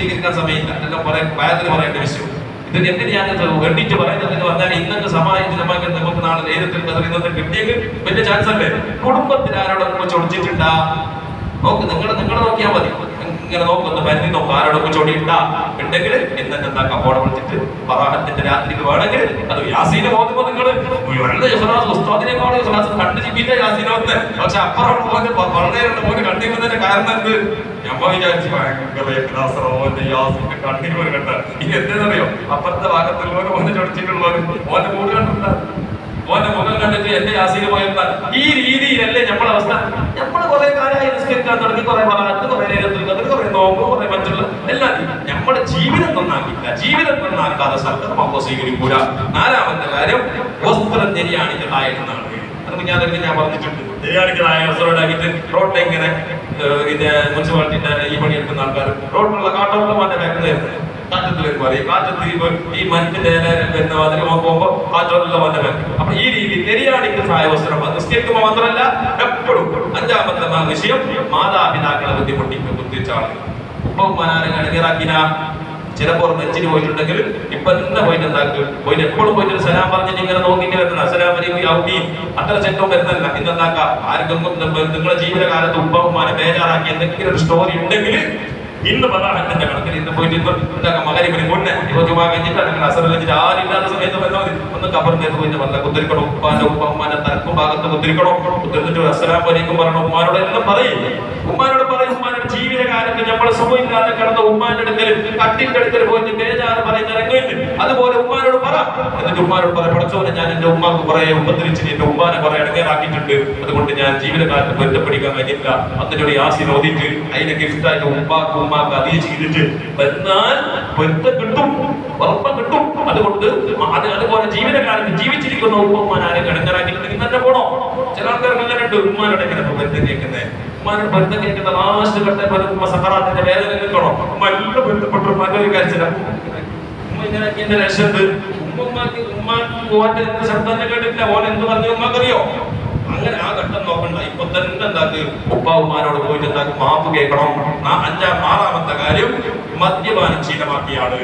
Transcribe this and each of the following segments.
വിശദീകരിക്കാൻ സമയമില്ല അതെല്ലാം പറയാൻ ഭയത്തിന് പറയേണ്ട വിഷയം ഇത് എന്തിന് ഞാൻ ഇത് വേണ്ടിയിട്ട് പറയുന്നത് എന്ന് പറഞ്ഞാൽ ഇന്നത്തെ സമാജത്തിൽ നമുക്ക് നമുക്ക് നാളെ നേരത്തിൽ കഥ ഇന്നത്തെ കിട്ടിയെങ്കിൽ വലിയ ചാൻസ് അല്ലേ കുടുംബത്തിൽ ആരോടൊക്കെ ചൊടിച്ചിട്ടുണ്ടാ നോക്ക് നിങ്ങൾ നിങ്ങൾ നോക്കിയാൽ മതി ഇങ്ങനെ നോക്കുന്ന പരിധി നോക്കും ആരോടൊക്കെ ചൊടിയിട്ടാ ഉണ്ടെങ്കിൽ ഇന്നത്തെ എന്താ കപ്പോടെ വിളിച്ചിട്ട് പറാഹത്തിന്റെ രാത്രിക്ക് വേണമെങ്കിൽ അത് യാസീനെ പോകുമ്പോൾ നിങ്ങൾ വളരെ ഇഖ്ലാസ് ഉസ്താദിനെക്കാളും ഇഖ്ലാസ് കണ്ട് ജീവിച്ച യാസീനോത്ത് പക്ഷെ അപ്പുറം പോലെ വളരെ പോലെ കണ്ടിരുന്നതിന്റെ കാരണം എന്ത് ഞമ്മ വിചാരിച്ചു ഭയങ്കര ഇഖ്ലാസ് ഓന്റെ യാസീന്റെ കണ്ണിന് പോലെ കണ്ട ഇനി എന്തെന്നറിയോ അപ്പുറത്തെ ഭാഗത്തുള്ളവർ ഓനെ ചൊടിച്ചിട്ടുള്ളവർ ഓന്റെ മൂട് കണ്ടിട്ടുണ്ടാ ഓന്റെ മുഖം കണ്ടിട്ട് എന്റെ യാസീന് പോയെന്നാൽ ഈ രീതിയിലല്ലേ നമ്മളെ അവസ്ഥ നമ്മൾ കുറെ കാലമായി നിസ്കരിക്കാൻ തുടങ്ങി കുറെ ഭാഗത്ത് കുറെ നേരത്തിൽ കുറെ നോമ്പ് കുറെ മറ്റുള്ള എല്ലാം നമ്മുടെ ജീവിതം നന്നാക്കില്ല ജീവിതം നന്നാക്കാതെ സർക്കാർ മക്ക സ്വീകരിക്കൂല നാലാമത്തെ കാര്യം വസ്ത്രം ശരിയാണികളായിരുന്നാണ് അത് ഞാൻ തന്നെ ഞാൻ പറഞ്ഞിട്ടുണ്ട് ശരിയാണികളായ വസ്ത്രം ഉണ്ടാക്കിയിട്ട് റോഡ് ഇങ്ങനെ ഏഹ്, ഇത് മുനിസിപ്പാലിറ്റിന്റെ ഈ പണിയെടുക്കുന്ന ആൾക്കാർ റോഡിലുള്ള കാട്ടോളം അവന്റെ ബാക്കിൽ കാറ്റത്ത് വരുമ്പോ ഈ കാറ്റത്ത് ഈ വ- ഈ മരത്തിന്റെ ഇല വരുന്ന മാതിരി പോകുമ്പോ കാറ്റോടുള്ള വന്ന ബാക്ക് അപ്പൊ ഈ രീതി ശരിയാണിക്ക് സഹായ വസ്ത്രം അത് നിസ്കരിക്കുമ്പോ മാത്രമല്ല എപ്പോഴും അഞ്ചാമത്തെ മാ- വിഷയം മാതാപിതാക്കളെ ബുദ്ധിമുട്ടിക്ക് ബുദ്ധിച്ചാണ് ഉപ്പമാരെ ഇറക്കിന ചിലപ്പോൾ നെച്ചിന് പോയിട്ടുണ്ടെങ്കിൽ ഇപ്പൊ തന്നെ പോയിട്ട് എന്താക്കും പോയിട്ട് എപ്പോഴും പോയിട്ട് ഒരു സലാം പറഞ്ഞിട്ട് ഇങ്ങനെ നോക്കിയിട്ട് വരുന്ന അസലാം അലൈക്കും യൗട്ടി അത്ര ചെറ്റവും വരുന്നില്ല ഇന്നെന്താക്കാം ആർക്കെങ്കിലും നിങ്ങളുടെ ജീവിതകാലത്ത് ഉപ്പമാരെ ബേജാറാക്കി എന്തെങ്കിലും ഒരു സ്റ്റോറി ഉണ്ടെങ്കിൽ ഇന്ന് പതാഹത്തിന്റെ കണക്കിൽ ഇന്ന് പോയിട്ട് ഇന്ന് എന്താക്കാം മകരിപ്പിന് മുന്നേ ഇപ്പൊ ചുമ്മാ കഴിഞ്ഞിട്ട് അല്ലെങ്കിൽ അസർ കഴിഞ്ഞിട്ട് ആരില്ലാത്ത സമയത്ത് വന്നാൽ മതി ഒന്ന് കബറിന്റെ പോയിട്ട് വല്ല കുത്തിരിക്കണം ഉപ്പാന്റെ ഉപ്പ ഉമ്മാന്റെ തലക്കും ഭാഗത്ത് കുത്തിരിക്കണം കുത്തിരിച്ചിട്ട് അസ്സലാം വലൈക്കും പറയണം ഉമ്മാനോട് എല്ലാം പറയും ഉമ്മാനോട് പറയും ഉമ്മാനോട് ജീവിതകാലത്ത് നമ്മൾ സുഖമില്ലാതെ കിടന്ന ഉമ്മാന്റെ അടുക്കൽ കട്ടിന്റെ അടുക്കൽ പോയിട്ട് ബേജാറ് പറയുന്ന രംഗമില്ല അതുപോലെ ഉമ്മാനോട് പറ എന്നിട്ട് ഉമ്മാനോട് പറ പഠിച്ചോനെ ഞാൻ എന്റെ ഉമ്മാക്ക് കുറെ ഉപദ്രവിച്ചിട്ട് എന്റെ ഉമ്മാനെ കുറെ ഇടങ്ങേറാക്കിയിട്ടുണ്ട് അതുകൊണ്ട് ഞാൻ ജീവിതകാലത്ത് ബന്ധപ്പെടിക്കാൻ കഴിഞ്ഞില്ല അതിനോട് യാസി നോദിയിട്ട് അതിനെ ഗിഫ്റ്റായിട്ട് ഉമ്മാക്ക് ഉമ്മാക്ക് അതേ ചെയ്തിട്ട് എന്നാൽ പൊരുത്തം കിട്ടും ഉറപ്പം കിട്ടും അതുകൊണ്ട് അത് അതുപോലെ ജീവിതകാലത്ത് ജീവിച്ചിരിക്കുന്ന ഉമ്മമാൻ ആരെ കിടങ്ങറാക്കിയിട്ടുണ്ടെങ്കിൽ തന്നെ പോണോ ചില ആൾക്കാർക്ക് അങ്ങനെ ഉണ്ട് ഉമ്മാനോട് എങ്ങനെ ബന്ധം കേൾക്കുന്നത് ഉമ്മാനോട് ബന്ധം കേൾക്കുന്ന ലാസ്റ്റ് ഘട്ടം പോലെ ഉമ്മ സഹറാത്തിന്റെ വേദന നിൽക്കണോ ഉമ്മ എല്ലാം ബന്ധപ്പെട്ടു മറ്റൊരു കാര്യത്തില ഉമ്മ ഇങ്ങനെ എന്റെ രക്ഷത് ഉമ്മമാക്ക് ഉമ്മാക്ക് ഓന്റെ എന്ത് ശബ്ദം തന്നെ കേട്ടില്ല ഓൻ എന്ത് പറഞ്ഞു ഉമ്മക്കറിയോ അങ്ങനെ ആ ഘട്ടം നോക്കണ്ട ഇപ്പൊ തന്നെ എന്താക്ക് ഉപ്പ ഉമ്മാനോട് പോയിട്ട് എന്താക്ക് മാപ്പ് കേൾക്കണം നാ- അഞ്ചാം ആറാമത്തെ കാര്യം മദ്യപാനം ശീലമാക്കിയ ആള്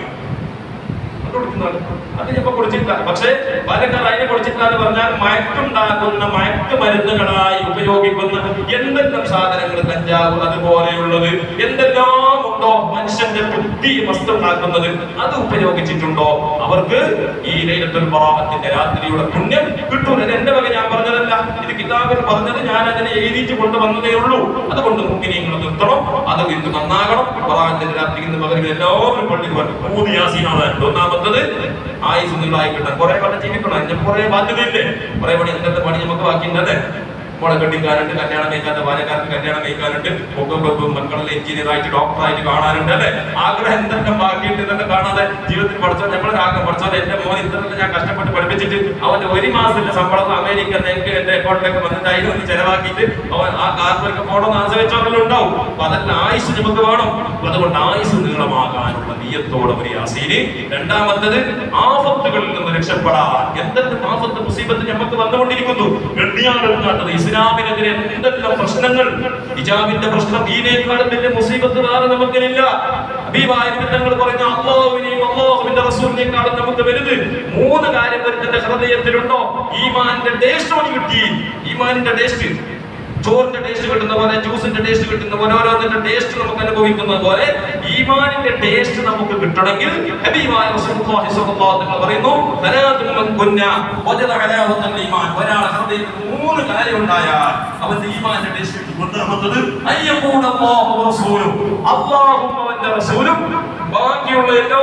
അത് കൊടുക്കുന്നതാണ്. അത് ചിലപ്പോ കുടിച്ചിട്ടില്ല പക്ഷേ പാലക്കാട് അതിനെ കുടിച്ചിട്ടില്ല എന്ന് പറഞ്ഞാൽ മയക്കുണ്ടാക്കുന്ന മയക്ക് മരുന്നുകളായി ഉപയോഗിക്കുന്ന എന്തെല്ലാം സാധനങ്ങൾ കഞ്ചാവ് അതുപോലെയുള്ളത് എന്തെല്ലാം ഉണ്ടോ മനുഷ്യന്റെ ബുദ്ധി വസ്തുണ്ടാക്കുന്നത് അത് ഉപയോഗിച്ചിട്ടുണ്ടോ അവർക്ക് ഈ ലൈലത്തുൽ ബറാഅത്തിന്റെ രാത്രിയുടെ പുണ്യം കിട്ടൂല ഇത് എന്റെ വക ഞാൻ പറഞ്ഞതല്ല ഇത് കിതാബിൽ പറഞ്ഞത് ഞാൻ അതിനെ എഴുതിയിട്ട് കൊണ്ടുവന്നതേ ഉള്ളൂ അതുകൊണ്ട് മുക്കിനിങ്ങൾ നിർത്തണം അത് ഇന്ന് നന്നാകണം ബറാഅത്തിന്റെ രാത്രി ഇന്ന് പകരം എല്ലാവരും പള്ളി പറഞ്ഞു മൂന്ന് യാസീനാണ് ഒന്നാമത്തത് ആയുസ് നിങ്ങളായി കിട്ടാൻ കുറെ കൊല്ലം ജീവിക്കണം അതിന് കുറെ ബാധ്യതയില്ലേ കുറെ പണി എന്തൊക്കെ പണി നമുക്ക് ബാക്കിയുണ്ടല്ലേ മോളെ കെട്ടിക്കാനുണ്ട് കല്യാണം കഴിക്കാത്ത ബാലക്കാർക്ക് കല്യാണം കഴിക്കാനുണ്ട് ഒപ്പം ഒപ്പം മക്കളെ എഞ്ചിനീയർ ആയിട്ട് ഡോക്ടറായിട്ട് കാണാനുണ്ട് അല്ലെ ആഗ്രഹം എന്തെല്ലാം ബാക്കിയുണ്ട് എന്നൊക്കെ കാണാതെ ജീവിതത്തിൽ പഠിച്ചോ നമ്മളെ ആഗ്രഹം പഠിച്ചോ എന്റെ മോൻ ഇത്രയും ഞാൻ കഷ്ടപ്പെട്ട് പഠിപ്പിച്ചിട്ട് അവന്റെ ഒരു മാസത്തിന്റെ ശമ്പളം അമേരിക്ക എനിക്ക് എന്റെ അക്കൗണ്ടിലേക്ക് വന്നിട്ട് അതിൽ ഒന്ന് ചെലവാക്കിയിട്ട് അവൻ ആ കാർപ്പിലേക്ക് പോകണമെന്ന് ആശ്രയിച്ചവരെല്ലാം ഉണ്ടാവും അപ്പൊ അതെല്ലാം ആയുസ് നമുക്ക് വേണം അതുകൊണ്ട് ആയുസ് നീളമാകാനുള്ള നീയത്തോടെ ഒരു യാസീന് രണ്ടാമത്തത് ആപത്തുകളിൽ നിന്ന് രക്ഷപ്പെടാൻ എന്തെങ്കിലും ആപത്ത് മുസീബത്ത് നമുക്ക് വന്നുകൊണ്ടിരിക്കുന്നു ഗണ്യാണെന്നാട്ടത് ഇസ്ലാമിനെതിരെ എന്തെല്ലാം പ്രശ്നങ്ങൾ ഹിജാബിന്റെ പ്രശ്നം ഈനേക്കാളും വലിയ മുസീബത്ത് വേറെ നമുക്കില്ല ഹബീബായ തങ്ങൾ പറയുന്ന അള്ളാഹുവിനെയും അള്ളാഹുവിന്റെ റസൂലിനേക്കാളും നമുക്ക് വലുത് മൂന്ന് കാര്യം വരുന്നതിന്റെ ഹൃദയത്തിലുണ്ടോ ഈമാന്റെ ടേസ്റ്റ് കിട്ടി ഈമാനിന്റെ ടേസ്റ്റ് ചോറിന്റെ ടേസ്റ്റ് കിട്ടുന്ന പോലെ ജ്യൂസിന്റെ ടേസ്റ്റ് കിട്ടുന്ന പോലെ ഓരോന്നിന്റെ ടേസ്റ്റ് നമുക്ക് അനുഭവിക്കുന്നത് പോലെ ഈമാനിന്റെ ടേസ്റ്റ് നമുക്ക് കിട്ടണമെങ്കിൽ ഹബീബായ റസൂലുള്ളാഹി സ്വല്ലല്ലാഹു അലൈഹി വസല്ലം പറയുന്നു സലാത്തുൻ മൻ കുന്ന വജദ ഹലാവത്തുൽ ഈമാൻ ഒരാൾ ഹൃദയത്തിൽ മൂന്ന് കാര്യം ഉണ്ടായാൽ അവന്റെ ഈമാനിന്റെ ടേസ്റ്റ് കിട്ടും ഒന്നാമത്തത് അയ്യഖൂന അല്ലാഹു റസൂലും അല്ലാഹും അവന്റെ റസൂലും ബാക്കിയുള്ള എല്ലാ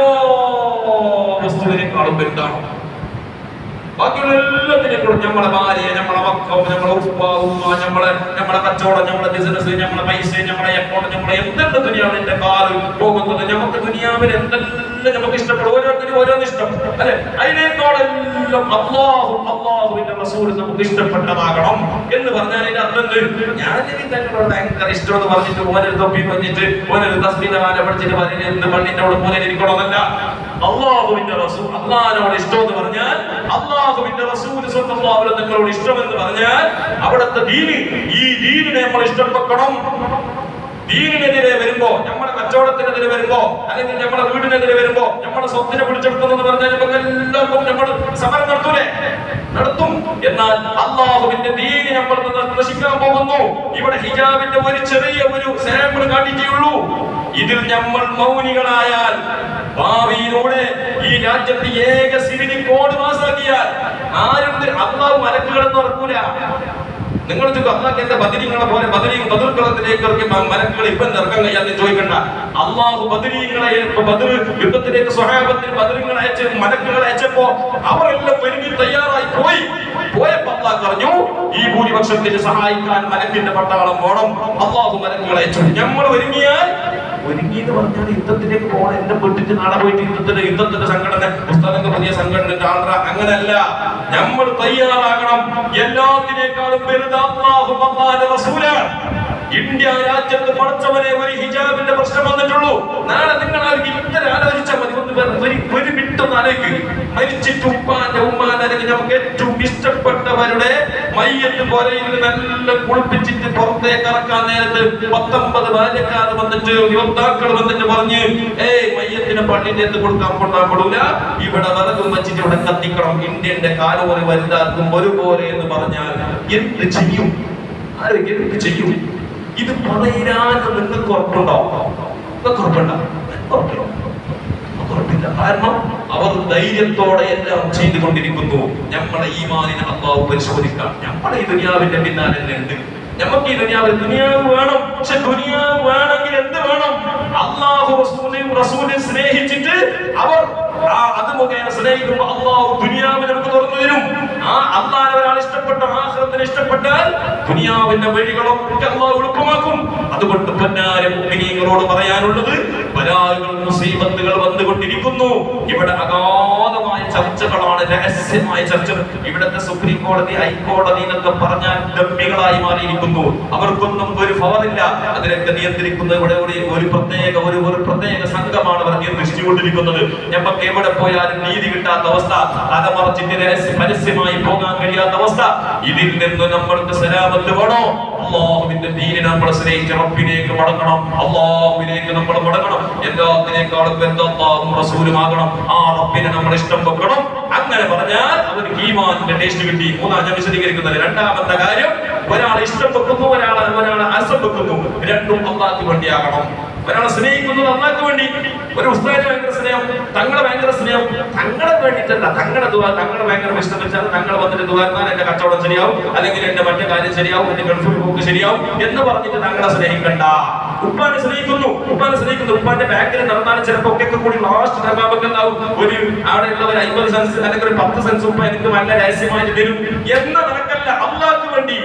വസ്തുവിനേക്കാളും വലുതാണ് ബാക്കിയുള്ള എല്ലാത്തിനെ കൂടെ നമ്മളെ ഭാര്യ നമ്മളെ മക്കൾ നമ്മളെ ഉപ്പ ഉമ്മ നമ്മളെ നമ്മളെ കച്ചവടം നമ്മളെ ബിസിനസ് നമ്മളെ പൈസ നമ്മളെ അക്കൗണ്ട് നമ്മളെ എന്തെല്ലാം ദുനിയാവിന്റെ കാറ് പോകുന്നത് നമുക്ക് ദുനിയാവിൽ എന്തെല്ലാം നമുക്ക് ഇഷ്ടപ്പെടും ഓരോരുത്തരും ഓരോന്ന് ഇഷ്ടം അല്ലെ അതിനേക്കാളെല്ലാം അള്ളാഹും അള്ളാഹുവിന്റെ റസൂൽ നമുക്ക് ഇഷ്ടപ്പെട്ടതാകണം എന്ന് പറഞ്ഞാൽ അതിന്റെ അർത്ഥം എന്ത്? ഞാൻ ഈ തങ്ങളോട് ഭയങ്കര ഇഷ്ടം എന്ന് പറഞ്ഞിട്ട് ഓനൊരു തൊപ്പി പറഞ്ഞിട്ട് ഓനൊരു തസ്ബീന്റെ മാല പഠിച്ചിട്ട് പറഞ്ഞിട്ട് എന്ത് പള്ളിന്റെ അവിടെ മൂലയിൽ ഇരിക്കണമെന്നല്ല അള്ളാഹുവിന്റെ റസൂൽ അള്ളാഹിനോട് ഇഷ്ടം എന്ന് പറഞ്ഞാൽ അള്ളാഹുവിന്റെ റസൂൽ സ്വന്തം നിങ്ങളോട് ഇഷ്ടം എന്ന് പറഞ്ഞാൽ അവിടുത്തെ ദീന് ഈ ദീനിനെ നമ്മൾ ഇഷ്ടപ്പെടണം ദീനിനെതിരെ വരുമ്പോ നമ്മുടെ കച്ചവടം കച്ചവടത്തിനെതിരെ വരുമ്പോ അല്ലെങ്കിൽ നമ്മുടെ വീടിനെതിരെ വരുമ്പോ നമ്മുടെ സ്വത്തിനെ പിടിച്ചെടുക്കുന്നു എന്ന് പറഞ്ഞാൽ നമുക്ക് എല്ലാവർക്കും നമ്മൾ സമരം നടത്തൂലേ നടത്തും എന്നാൽ അള്ളാഹുവിന്റെ ദീനി നമ്മൾ നിന്ന് നശിക്കാൻ പോകുന്നു ഇവിടെ ഹിജാബിന്റെ ഒരു ചെറിയ ഒരു സാമ്പിൾ കാണിക്കുകയുള്ളൂ ഇതിൽ നമ്മൾ മൗനികളായാൽ ഭാവിയിലൂടെ ഈ രാജ്യത്ത് ഏക സിവിലി കോഡ് പാസാക്കിയാൽ ആരും അള്ളാഹു മലക്കുകളെന്ന് ഉറക്കൂല നിങ്ങൾ അള്ളാഹ് എന്റെ ബദരീങ്ങളെ പോലെ ബദരീ ബദർക്കളത്തിലേക്ക് ഇറക്കി മ- മലക്കുകൾ ഇപ്പം ഇറക്കാൻ കഴിയാതെ ചോദിക്കണ്ട അള്ളാഹു ബദരീങ്ങളെ ബദർ യുദ്ധത്തിലേക്ക് സ്വഹാബത്തിൽ ബദരീങ്ങളെ അയച്ച് മലക്കുകൾ അയച്ചപ്പോ അവരെല്ലാം ഒരുങ്ങി തയ്യാറായി പോയി പോയപ്പോ അള്ളാഹ് പറഞ്ഞു ഈ ഭൂരിപക്ഷത്തിന് സഹായിക്കാൻ മലക്കിന്റെ പട്ടാളം വേണം അള്ളാഹു മലക്കുകളെ അയച്ചു നമ്മൾ ഒരുങ്ങിയാൽ ഒരുങ്ങി എന്ന് പറഞ്ഞാൽ യുദ്ധത്തിലേക്ക് പോകണം എന്നെ പെട്ടിട്ട് നാളെ പോയിട്ട് യുദ്ധത്തിന്റെ യുദ്ധത്തിന്റെ സംഘടന പുസ്തകത്തിന്റെ പുതിയ സംഘടന ആന്ധ്ര അങ്ങനല്ല നമ്മൾ തയ്യാറാകണം എല്ലാത്തിനേക്കാളും വലുത് അല്ലാഹും അല്ലാഹുവിന്റെ റസൂലാണ് ഇന്ത്യ രാജ്യത്ത് പഠിച്ചവനെ ഒരു ഹിജാബിന്റെ പ്രശ്നം വന്നിട്ടുള്ളൂ നാളെ നിങ്ങൾ ഇത്തരം ആലോചിച്ചാൽ മതി ഒന്ന് വേറെ ഒരു ഒരു മിനിറ്റൊന്ന് ആലോചിക്ക് മരിച്ചിട്ട് ഉപ്പാന്റെ ഉമ്മാന്റെ അല്ലെങ്കിൽ നമുക്ക് ഏറ്റവും ഇഷ്ടപ്പെട്ടവരുടെ മയ്യത്ത് പോലെ ഇരുന്ന് നല്ല കുളിപ്പിച്ചിട്ട് പുറത്തേക്ക് ഇറക്കാൻ നേരത്ത് പത്തൊമ്പത് ബാല്യക്കാർ വന്നിട്ട് യുവതാക്കൾ വന്നിട്ട് പറഞ്ഞ് ഏയ് മയ്യത്തിന് പള്ളിന്റെ അടുത്ത് കൊടുക്കാൻ കൊണ്ടാൻ പെടൂല ഇവിടെ വിറകും വെച്ചിട്ട് ഇവിടെ കത്തിക്കണം ഇന്ത്യന്റെ കാലോറി വലുതാക്കും ഒരുപോലെ എന്ന് പറഞ്ഞാൽ എന്ത് ചെയ്യും ആരും എന്ത് ചെയ്യും ഇത് പറയാൻ നിങ്ങൾക്ക് ഉറപ്പുണ്ടോ നിങ്ങൾക്ക് ഉറപ്പുണ്ടോ ഉറപ്പില്ല ഉറപ്പില്ല കാരണം അവർ ധൈര്യത്തോടെ എല്ലാം ചെയ്തുകൊണ്ടിരിക്കുന്നു നമ്മളെ ഈ മാനിനെ അള്ളാഹു പരിശോധിക്കാം നമ്മളെ ഈ ദുനിയാവിന്റെ പിന്നാലെ തന്നെ ഉണ്ട് നമുക്ക് ഈ ദുനിയാവിൽ ദുനിയാവ് വേണം പക്ഷെ ദുനിയാവ് വേണമെങ്കിൽ എന്ത് വേണം അള്ളാഹു റസൂലെയും റസൂലിനെ സ്നേഹിച്ചിട്ട് അവർ ആ അത് മുഖേന സ്നേഹിക്കുമ്പോൾ അള്ളാഹു ദുനിയാവിനെ നമുക്ക് തുറന്നു തരും ആ അള്ളാഹിനെ ഒരാൾ ഇഷ്ടപ്പെട്ട ആഹ്റത്തിനെ ഇഷ്ടപ്പെട്ടാൽ ദുനിയാവിന്റെ വഴികളൊക്കെ അള്ളാഹു എളുപ്പമാക്കും അതുകൊണ്ട് പൊന്നാരെ മുഗ്മിനീങ്ങളോട് പറയാനുള്ളത് പരാതികൾ മുസീബത്തുകൾ വന്നുകൊണ്ടിരിക്കുന്നു ഇവിടെ അഗാധമായ ചർച്ചകളാണ് രഹസ്യമായ ചർച്ചകൾ ഇവിടുത്തെ സുപ്രീം കോടതി ഹൈക്കോടതി എന്നൊക്കെ പറഞ്ഞാൽ ഡമ്മികളായി മാറിയിരിക്കുന്നു അവർക്കൊന്നും ഒരു പവറില്ല അതിനൊക്കെ നിയന്ത്രിക്കുന്ന ഇവിടെ ഒരു ഒരു പ്രത്യേക ഒരു ഒരു പ്രത്യേക സംഘമാണ് അവർ നിയന്ത്രിച്ചുകൊണ്ടിരിക്കുന്നത് ഞമ്മക്ക് എവിടെ പോയാലും നീതി കിട്ടാത്ത അവസ്ഥ തലമറച്ചിട്ട് രഹസ്യ പരസ്യമായി പോകാൻ കഴിയാത്ത അവസ്ഥ ഇതിൽ നിന്ന് നമ്മൾക്ക് സലാമത്ത് വേണോ അള്ളാഹുവിന്റെ ദീനിനെ നമ്മൾ സ്നേഹിച്ച് റബ്ബിലേക്ക് മടങ്ങണം അള്ളാഹുവിലേക്ക് നമ്മൾ മടങ്ങണം എല്ലാത്തിനേക്കാളും ബന്ധം റസൂലുമാകണം ആ റബ്ബിനെ നമ്മൾ ഇഷ്ടം വെക്കണം അങ്ങനെ പറഞ്ഞാൽ അവർക്ക് ഈമാനിന്റെ ടേസ്റ്റ് കിട്ടി മൂന്നാം ഞാൻ വിശദീകരിക്കുന്നത് രണ്ടാമത്തെ കാര്യം ഒരാളെ ഇഷ്ടം വെക്കുന്നു ഒരാളെ ഒരാളെ അസം വെക്കുന്നു രണ്ടും അള്ളാഹ്ക്ക് വേണ്ടിയാകണം ഒരാളെ സ്നേഹിക്കുന്നത് അള്ളാഹ്ക്ക് വേണ്ടി ഒരു ഉസ്താദിന് ഭയങ്കര സ്നേഹം തങ്ങളെ ഭയങ്കര സ്നേഹം തങ്ങളെ വേണ്ടിയിട്ടല്ല തങ്ങളെ ദുവാ തങ്ങളെ ഭയങ്കര ഇഷ്ടം വെച്ചാൽ തങ്ങൾ വന്നിട്ട് ദുവാർന്നാൽ എന്റെ കച്ചവടം ശരിയാവും അല്ലെങ്കിൽ എന്റെ മറ്റു കാര്യം ശരിയാവും എന്റെ ഗൾഫിൽ പോക്ക് ശരിയാവും എന്ന് പറഞ്ഞിട്ട് തങ്ങളെ സ്നേഹിക്കണ്ട ഉപ്പാനെ സ്നേഹിക്കുന്നു ഉപ്പാനെ സ്നേഹിക്കുന്നു ഉപ്പാന്റെ ബാക്കിൽ നടന്നാലും ചിലപ്പോ ഒക്കെ കൂടി ലാസ്റ്റ് ധർമാപൊക്കെ ഉണ്ടാവും ഒരു അവിടെ ഉള്ള ഒരു അമ്പത് സെൻസ് അല്ലെങ്കിൽ ഒരു പത്ത് സെൻസ് ഉപ്പ എനിക്ക് നല്ല രഹസ്യമായിട്ട് തരും എന്ന നിനക്കല്ല അള്ളാഹ്ക്ക് വേണ്ടി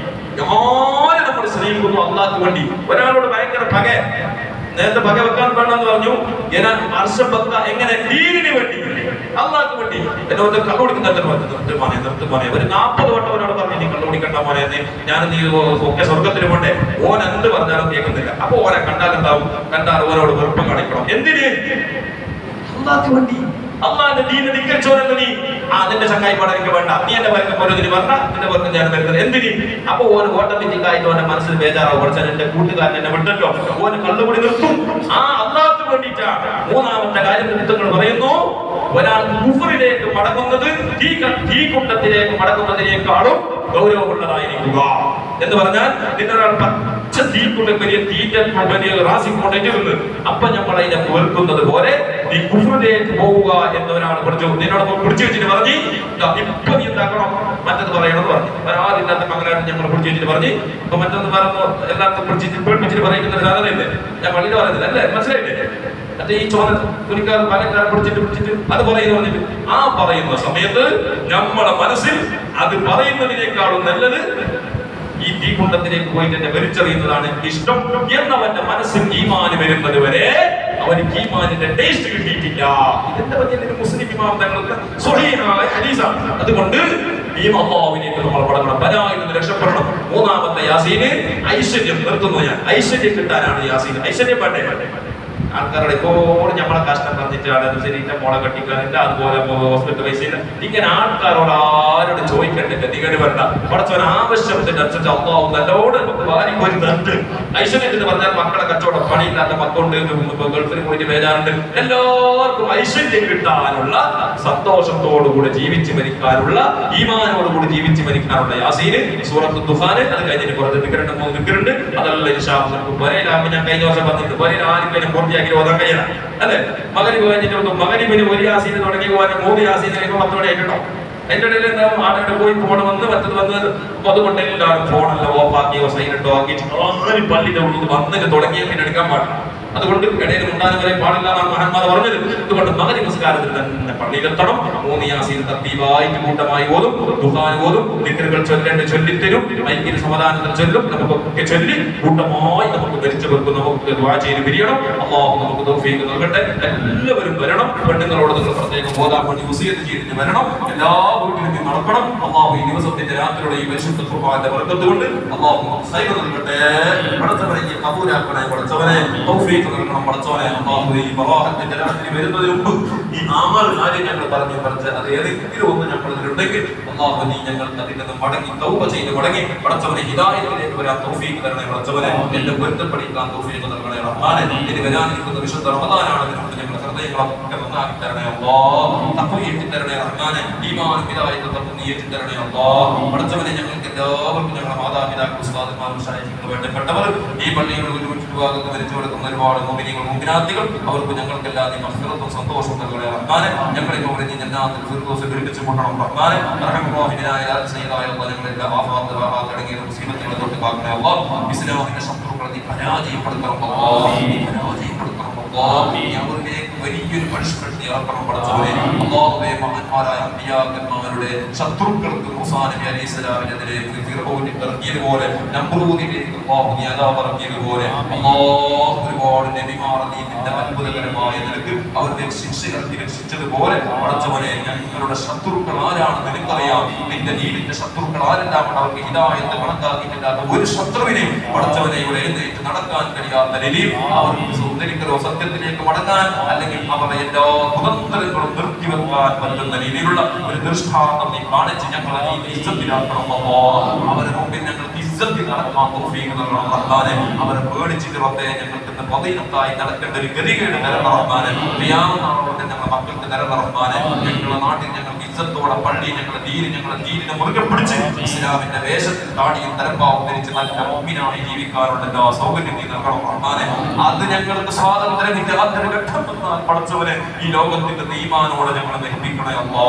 ആരെ നമ്മൾ സ്നേഹിക്കുന്നു അള്ളാഹ്ക്ക് വേണ്ടി ഒരാളോട് ഭയങ്കര പക നേരത്തെ പക വെക്കാൻ വേണമെന്ന് പറഞ്ഞു ഞാൻ വർഷം വെക്ക എങ്ങനെ ദീനിന് വേണ്ടി അള്ളാഹ്ക്ക് വേണ്ടി എന്നെ ഒന്ന് കള്ളുപിടിക്കുന്ന നിർത്ത് മോനെ നിർത്ത് മോനെ ഒരു നാൽപ്പത് വട്ടം ഒരാൾ പറഞ്ഞു നീ കള്ളുപിടിക്കണ്ട മോനെ എന്ന് ഞാൻ നീ ഒക്കെ സ്വർഗത്തിന് പോണ്ടേ ഓൻ എന്ത് പറഞ്ഞാലും കേൾക്കുന്നില്ല അപ്പൊ ഓനെ കണ്ടാൽ എന്താവും കണ്ടാൽ ഓനോട് വെറുപ്പം കാണിക്കണം എന്തിന് അള്ളാഹ്ക്ക് വേണ്ടി അള്ളാന്റെ ദീന ധിക്കരിച്ചോരല്ല നീ ആ നിന്റെ ചങ്ങായി പാടാൻ എനിക്ക് വേണ്ട നീ എന്റെ പേർക്ക് ഓരോന്നിന് പറഞ്ഞ നിന്റെ പേർക്ക് ഞാൻ വരുന്നത് എന്തിന് അപ്പൊ ഓന് ഓട്ടോമാറ്റിക്കായിട്ട് ഓന്റെ മനസ്സിൽ ബേജാറാവും കുറച്ചാൽ എന്റെ കൂട്ടുകാരൻ എന്നെ വിട്ടല്ലോ ഓന് കള്ളുകൂടി നിർത്തും ആ അള്ളാഹ്ക്ക് വേണ്ടിയിട്ടാണ് മൂന്നാമത്തെ കാര്യം പുസ്തകങ്ങൾ പറയുന്നു ഒരാൾ കുഫറിലേക്ക് മടങ്ങുന്നത് തീ ക- തീ കുണ്ടത്തിലേക്ക് മടങ്ങുന്നതിനേക്കാളും ഗൗരവമുള്ളതായിരിക്കുക എന്ന് പറഞ്ഞാൽ നിന്നെ ഒരാൾ പച്ച തീക്കുള്ള വലിയ തീറ്റ വലിയ റാസി കൊണ്ടിരുന്ന് അപ്പൊ നമ്മൾ അതിനെ വെറുക്കുന്നത് പോലെ നീ കുഫറിലേക്ക് പോവുക എന്ന് ഒരാൾ പഠിച്ചു നിന്നോട് പിടിച്ചു വെച്ചിട്ട് പറഞ്ഞു "ദാ, ഇപ്പൊ നീ എന്താക്കണം മറ്റത് പറയണമെന്ന് പറഞ്ഞു ഒരാളില്ലാത്ത മംഗലായിട്ട് ഞങ്ങൾ പിടിച്ചു വെച്ചിട്ട് പറഞ്ഞു ഇപ്പൊ മറ്റൊന്ന് പറഞ്ഞു എല്ലാവർക്കും പിടിച്ചിട്ട് പേടിപ്പിച്ചിട്ട് പറയുന്ന ഒരു സാധനമില്ലേ ഞാൻ പള്ളിയിൽ പറയുന്നില്ല അല്ലേ മനസ്സിലായില്ലേ മറ്റേ ഈ ചോന തുണിക്കാർ പാലക്കാർ പിടിച്ചിട്ട് പിടിച്ചിട്ട് അത് പറയുന്നു പറഞ്ഞിട്ട് ആ പറയുന്ന സമയത്ത് നമ്മളെ മനസ്സിൽ അത് പറയുന്നതിനേക്കാളും നല്ലത് ഈ തീകുണ്ടത്തിലേക്ക് പോയിട്ട് എന്നെ വലിച്ചെറിയുന്നതാണ് എനിക്ക് ഇഷ്ടം എന്നവന്റെ മനസ്സിൽ ഈമാന് വരുന്നത് വരെ അവന് ഈമാനിന്റെ ടേസ്റ്റ് കിട്ടിയിട്ടില്ല ഇതിന്റെ വലിയ മുസ്ലിം ഇമാം തങ്ങൾക്ക് സ്വഹീഹായ ഹദീസാണ് അതുകൊണ്ട് ഈ അള്ളാഹുവിനേക്ക് നമ്മൾ മടങ്ങണം ബലായിൽ നിന്ന് രക്ഷപ്പെടണം മൂന്നാമത്തെ യാസീന് ഐശ്വര്യം നിർത്തുന്നു ഞാൻ ഐശ്വര്യം കിട്ടാനാണ് യാസീൻ ഐശ്വര്യം വേണ്ടേ ആൾക്കാരോട് എപ്പോഴും നമ്മളെ കഷ്ടം പറഞ്ഞിട്ടാണ് ശരി ഇന്റെ മോളെ കെട്ടിക്കാനില്ല അതുപോലെ ഹോസ്പിറ്റൽ പൈസ ഇല്ല ഇങ്ങനെ ആൾക്കാരോട് ആരോട് ചോദിക്കണ്ടേ ഗതികേട് വേണ്ട പടച്ചവൻ ആവശ്യത്തിന്റെ അനുസരിച്ച് അള്ളാഹു നല്ലോണം നമുക്ക് വാരി വരുന്നുണ്ട് ഐശ്വര്യം എന്ന് പറഞ്ഞാൽ മക്കളെ കച്ചവടം പണിയില്ലാത്ത മക്കളുണ്ട് ഗൾഫിൽ പോയിട്ട് വേരാറുണ്ട് എല്ലാവർക്കും ഐശ്വര്യം കിട്ടാനുള്ള സന്തോഷത്തോടുകൂടി ജീവിച്ച് മരിക്കാനുള്ള ഈമാനോടുകൂടി ജീവിച്ച് മരിക്കാനുള്ള യാസീന് സൂറത്ത് ദുഹാന് അത് കഴിഞ്ഞിട്ട് കുറച്ച് നിക്കറുണ്ട് മൂന്ന് നിക്കറുണ്ട് അതല്ല ഇൻഷാല്ലാ നമുക്ക് വരയിലാകുമ്പോൾ ഞാൻ കഴിഞ്ഞ വർഷം പറഞ്ഞിട്ടുണ്ട് വരയിൽ ആരും കഴിഞ്ഞ പൂർത്തിയാക്കി ഓതാൻ കഴിയണം അല്ലെ മകന് കഴിഞ്ഞിട്ട് മകനിപ്പിന് ഒരു യാസീന് തുടങ്ങി പോകാൻ മൂന്ന് യാസീന് കഴിയുമ്പോൾ പത്തോടെ ആയിട്ടുണ്ടോ എന്റെ ഇടയിൽ എന്താ ആടെ പോയി ഫോൺ വന്ന് മറ്റത് വന്ന് അപ്പൊ അതുകൊണ്ട് എല്ലാവരും ഫോണെല്ലാം ഓഫ് ആക്കിയോ സൈലന്റോ ആക്കിയിട്ട് ആരും പള്ളിന്റെ ഉള്ളിൽ വന്നിട്ട് തുടങ്ങിയ പിന്നെ എടുക്കാൻ പാടില്ല അതുകൊണ്ട് ഇടയിൽ ഉണ്ടാകാൻ വരെ പാടില്ല എന്നാണ് മഹാന്മാർ പറഞ്ഞത് അതുകൊണ്ട് മകരി നമസ്കാരത്തിൽ തന്നെ പള്ളിയിലെത്തണം മൂന്ന് യാസീൻ തർത്തീവായിട്ട് കൂട്ടമായി ഓതും ദുഹാൻ ഓതും ദിക്കറുകൾ ചൊല്ലേണ്ട ചൊല്ലിത്തരും മൈക്കിന് സമാധാനത്തിൽ ചൊല്ലും നമുക്കൊക്കെ ചൊല്ലി കൂട്ടമായി നമുക്ക് മരിച്ചവർക്ക് നമുക്ക് ദുആ ചെയ്ത് പിരിയണം അള്ളാഹു നമുക്ക് തൗഫീഖ് നൽകട്ടെ എല്ലാവരും വരണം പെണ്ണുങ്ങളോട് നിങ്ങൾ പ്രത്യേകം ഓതാൻ വേണ്ടി വസീയത്ത് ചെയ്തിട്ട് വരണം എല്ലാ വീട്ടിലും ഇത് നടക്കണം അള്ളാഹു ഈ ദിവസത്തിന്റെ രാത്രിയുടെ ഈ പരിശുദ്ധ ഖുർആന്റെ ബർക്കത്ത് കൊണ്ട് അള്ളാഹു നമുക്ക് സൈബ് നൽകട്ടെ പടച്ചവനെ ഈ കബൂലാക്കണേ പടച്ചവനെ തൗഫീഖ് നൽകണം പടച്ചവനെ അള്ളാഹു ഈ ബറാഹത്തിന്റെ രാത്രി വരുന്നതിന് മുമ്പ് ഈ ആറ് കാര്യം ഞങ്ങൾ പറഞ്ഞു പഠിച്ച് അത് ഏതെങ്കിലും ഒന്ന് ഞങ്ങളിലുണ്ടെങ്കിൽ അള്ളാഹു നീ ഞങ്ങൾക്ക് അതിൽ നിന്ന് മടങ്ങി തൗബ ചെയ്ത് മടങ്ങി പടച്ചവനെ ഹിദായത്തിലേക്ക് വരാൻ തൗഫീഖ് തരണേ പടച്ചവനെ എന്റെ പൊരുത്തപ്പെടിക്കാൻ തൗഫീഖ് നൽകണേ റഹ്മാനെ ഇനി വരാനിരിക്കുന്ന വിശുദ്ധ റമദാനാണ് ഇതിനോട് ഞങ്ങളുടെ ഹൃദയങ്ങളൊക്കെ നന്നാക്കി തരണേ അല്ലാഹ് തഖ്വീഹ് തരണേ റഹ്മാനെ ഈമാൻ ഹിദായത്ത് തഖ്വീഹ് തരണേ അല്ലാഹ് പടച്ചവനെ ഞങ്ങൾക്ക് എല്ലാവർക്കും ഞങ്ങളുടെ മാതാപിതാക്കൾ ഉസ്താദുമാരും ഷാഹിദികൾ വേണ്ടപ്പെട്ടവർ ഈ പള്ളിയുടെ ഒരു ചുറ്റുഭാഗത്ത് മരിച്ചു കൊടുക്കുന്ന ഒരുപാട് മോമിനികൾ മുഗ്നാത്തികൾ അവർക്ക് ഞങ്ങൾക്കെല്ലാം നീ മഹ്ഫിറത്തും സന്തോഷവും നൽകണേ റഹ്മാനെ ഞങ്ങളെ അവരെ നീ ജന്നാത്തിൽ ഫിർദൗസ് ഘടിപ്പിച്ച് കൊണ്ടണം റഹ്മാനെ റഹ്മാനിനായ സയ്യിദായ അല്ലാഹ് ഞങ്ങളുടെ ആഫാത്ത് റാഹത്ത് അടങ്ങിയ മുസീബത്തുകളെ തൊട്ട് കാക്കണേ അല്ലാഹ് ഇസ്ലാമിന്റെ ശത്രുക്കളെ നീ പരാജയപ്പെടുത്തണം അല്ലാഹ് നീ പരാജയപ്പെടുത്തണം അല്ലാഹ് നീ അവരിലേക്ക് വലിയൊരു പണിഷ്മെന്റ് ഇറക്കണം പടച്ചവനെ അല്ലാഹുവേ മഹാന്മാരായ അമ്പിയാക്കന്മാരുടെ ശത്രുക്കൾക്ക് മൂസാ നബി അലൈഹി സ്വലാമിനെതിരെ ഫിർഔൻ ഇറങ്ങിയതുപോലെ നമ്രൂദിലേക്ക് അല്ലാഹു നീ അദാബ് ഇറങ്ങിയതുപോലെ അല്ലാഹ് ഒരുപാട് നബിമാർ നീ നിന്റെ അത്ഭുതകരമായ നിനക്ക് അവരുടെ ശിക്ഷകൾ രക്ഷിച്ചതുപോലെ പടച്ചവനെ ഞങ്ങളുടെ ശത്രുക്കൾ ആരാണെന്ന് നിനക്കറിയാം നിന്റെ നീടിന്റെ ശത്രുക്കൾ ആരെല്ലാം ഉണ്ട് അവർക്ക് ഹിതായത്തെ കണക്കാക്കിയിട്ടില്ലാത്ത ഒരു ശത്രുവിനെ പടച്ചവനെ ഇവിടെ എഴുന്നേറ്റ് നടക്കാൻ കഴിയാത്ത നിലയിൽ അവർക്ക് സുന്ദരിക്കലോ സത്യത്തിലേക്ക് മടങ്ങാൻ അല്ലെങ്കിൽ അവരുടെ എല്ലാ കുതന്ത്രങ്ങളും നിർത്തിവെക്കാൻ പറ്റുന്ന രീതിയിലുള്ള ഒരു ദൃഷ്ടാന്തം നീ കാണിച്ച് ഞങ്ങളെ നീ ഇജ്ജത്തിലാക്കണം അല്ലാഹ്. അവരുടെ മുമ്പിൽ ഞങ്ങൾക്ക് ഇജ്ജത്തിൽ നടക്കാൻ തൗഫീഖ് നൽകണം റഹ്മാനെ അവരെ പേടിച്ചിട്ട് റബ്ബേ ഞങ്ങൾക്ക് ഇന്ന് പതിനത്തായി നടക്കേണ്ട ഒരു ഗതികേട് തരണം റഹ്മാനെ അറിയാവുന്നവരോട് ഞങ്ങളുടെ മക്കൾക്ക് തരണം റഹ്മാനെ ഞങ്ങളുടെ നാട്ടിൽ ഞങ്ങൾക്ക് ഇജ്ജത്തോടെ പള്ളി ഞങ്ങളുടെ ദീന് ഞങ്ങളുടെ ദീനിനെ മുറുകെ പിടിച്ച് ഇസ്ലാമിന്റെ വേഷത്തിൽ താടിയും തലപ്പാവും ധരിച്ച് നല്ല മുമ്പിനായി ജീവിക്കാനുള്ള എല്ലാ സൗകര്യം നീ നൽകണം റഹ്മാനെ അത് ഞങ്ങൾക്ക് സ്വാതന്ത്ര്യം ഇല്ലാത്തൊരു ഘട്ടം വന്നാൽ പടച്ചവനെ ഈ ലോകത്തിന്റെ നീമാനോടെ ഞങ്ങളെ നയിപ്പിക്കണേ അല്ലാ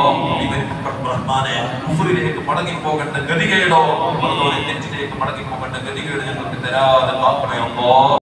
റഹ്മാനെ കുഫറിലേക്ക് മടങ്ങി പോകേണ്ട ഗതികേടോ പടച്ചവനെ തെറ്റിലേക്ക് മടങ്ങി പോകേണ്ട ഗതികേട് ഞങ്ങൾക്ക് തരാതെ കാക്കണേ അല്ലാ